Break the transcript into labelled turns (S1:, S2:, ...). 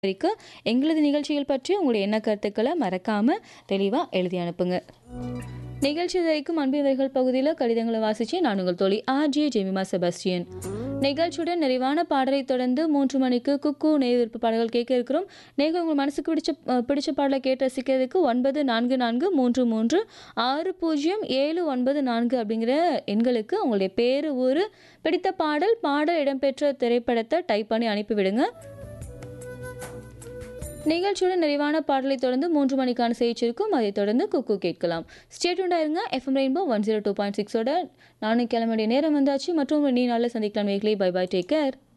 S1: வரைக்கும் எங்களது நிகழ்ச்சிகள் பற்றி உங்களுடைய எண்ண கருத்துக்களை மறக்காம தெளிவாக எழுதி அனுப்புங்க நிகழ்ச்சி வரைக்கும் அன்பிவர்கள் பகுதியில் கடிதங்களை வாசிச்சு நான் உங்கள் தோழி ஆர்ஜே ஜெமிமா செபாஸ்டியன் நிகழ்ச்சியுடன் நிறைவான பாடலை தொடர்ந்து மூன்று மணிக்கு குக்கு நேர் விருப்ப பாடல்கள் கேட்க இருக்கிறோம் நேர்கள் உங்கள் மனசுக்கு பிடிச்ச அஹ், பிடிச்ச பாடலை கேட்டு ரசிக்கிறதுக்கு ஒன்பது நான்கு நான்கு மூன்று மூன்று ஆறு பூஜ்ஜியம் ஏழு ஒன்பது நான்கு அப்படிங்கிற எண்களுக்கு உங்களுடைய பேர் ஊர் பிடித்த பாடல் பாடல் இடம்பெற்ற திரைப்படத்தை டைப் பண்ணி அனுப்பிவிடுங்க நிகழ்ச்சியுடன் நிறைவான பாடலை தொடர்ந்து மூன்று மணிக்கான செய்தி இருக்கும் அதைத் தொடர்ந்து குக்கு கேட்கலாம் ஸ்டேட்யூண்டா இருங்க FM rainbow one zero two point சிக்ஸோட நானும் கிளம்பிய நேரம் வந்தாச்சு மற்றும் நீ நாளில் சந்திக்கலாம் நேர்களே பை பை டேக் கேர்